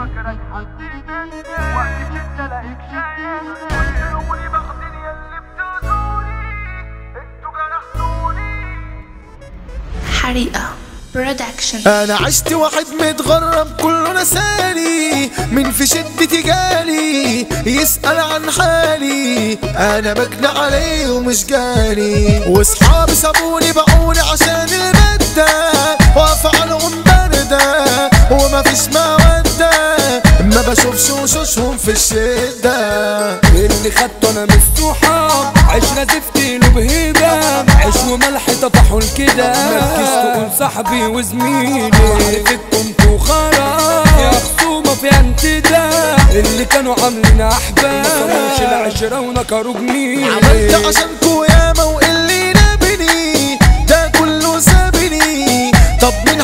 فاكرك حديني وقت شدة الاقيك شايل وتلوموني باخدين ياللي بتاذوني انتوا جرحتوني حريقة برودكشن انا عشت واحد متغرب كله نساني من في شدتي جالي يسأل عن حالي انا بكنى عليه ومش جاني واصحابي سابوني باعوني عشان المادة واقف عليهم باردة وما فيش مودة ما بشوفش وشوشهم في الشدة اللي خدته انا من الصحاب عشرة زفتي له بهيبة عيش وملح طفحوا الكده مركز تقول صاحبي وزميلي معرفتكم انتوا خراب يا خصومة في انتداء اللي كانوا عاملين احباب ما صنعوش العشرة ونكروا جميل عملت عشانكو ياما واللي نابني ده كله سابني طب مين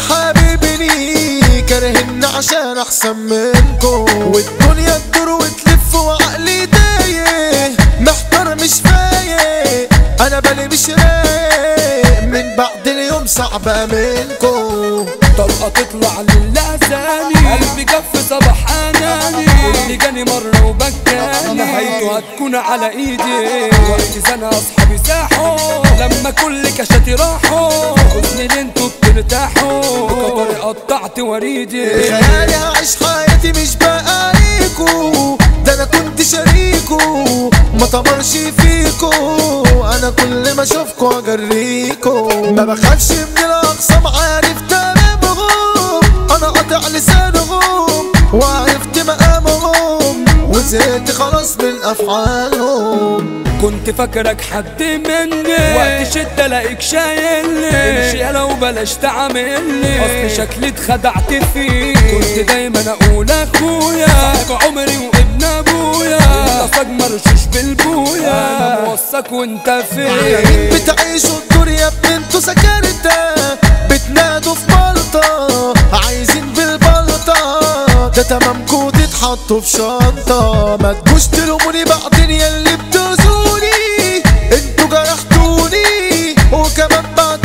حبيبني كارهني عشان احسن منكو والدنيا تدور وتلف وعقلي تايه محتار مش فايق انا بالي مش رايق من بعد اليوم صعبة منكو طلقة تطلع للأذاني قلبي جف صباح أناني اللي جاني مرة وبكاني نهايته هتكون على إيدي وقت سنة أصحابي ساحوا لما كل كشاتي راحوا حزن اللي انتوا بترتاحوا بكبري قطعت وريدي خيالي هعيش حياتي مش بقى عليكو ده انا كنت شريكو ما طمرش فيكو انا كل ما اشوفكو اجريكو ما بخافش من الاقسام عارف تمامهم انا قاطع لسانهم وعرفت مقامهم وزهقت خلاص من افعالهم كنت فاكرك حد مني وقت شدة الاقيك شايلني امشي يلا وبلاش تعاملني اصل شكلي اتخدعت فيه كنت دايما اقول اخويا صاحب عمري وابن ابويا انت صاج مرشوش بالبويا انا موثق وانت عيانين فين بتعيشوا الدور يا ابني انتوا سكرتة بتنادوا في بلطة عايزين بالبلطة ده تمامكوا تتحطوا في شنطة ما تجوش تلوموني بعدين ياللي بتزوني انتوا جرحتوني وكمان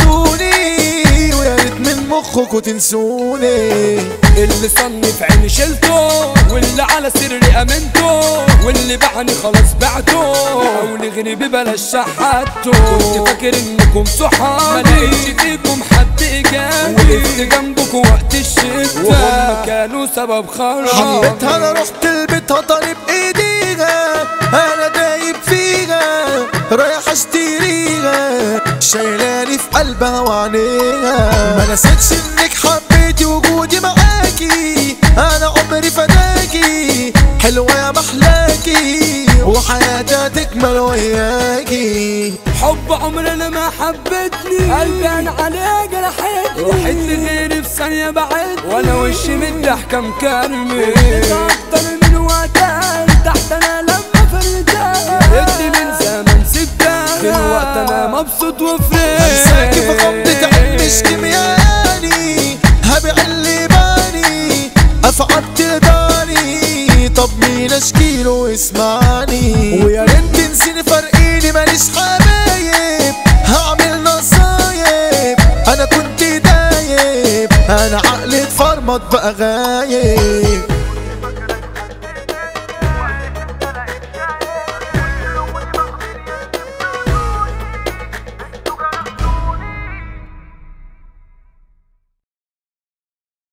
بعتوني ويا ريت من مخكوا تنسوني اللي صني في عيني شلته واللي على سري امنته واللي باعني خلاص بعته حاول غني ببلاش شحاته كنت فاكر انكم صحابي ملقتش فيكم حد ايجابي وقفت جنبكم وقت الشتا وهم كانوا سبب خراب حبيتها انا رحت لبيتها طالب ايديها انا دايب فيها رايح اشتريها شايلاني في قلبها وعينيها ما نسيتش انك حبيتي وجودي معاكي انا عمري فداكي حلوة يا محلاكي وحياتي هتكمل وياكي حب عمري انا ما حبتني قلبي انا عليه جرحتني روحت لغيري في ثانية بعدني وانا وشي من الضحكة مكرمي اكتر من وقتها تحت انا لما فردها ادي من زمن سبتها دلوقتي انا مبسوط هنساكي في غمضة وفريق عين مش كيمياني هبيع اللي باني افعب تقدري طب مين اشكيله واسمعني ويا ريت تنسيني فرقيني ماليش حبايب هعمل نصايب انا كنت دايب انا عقلي اتفرمط بقى غايب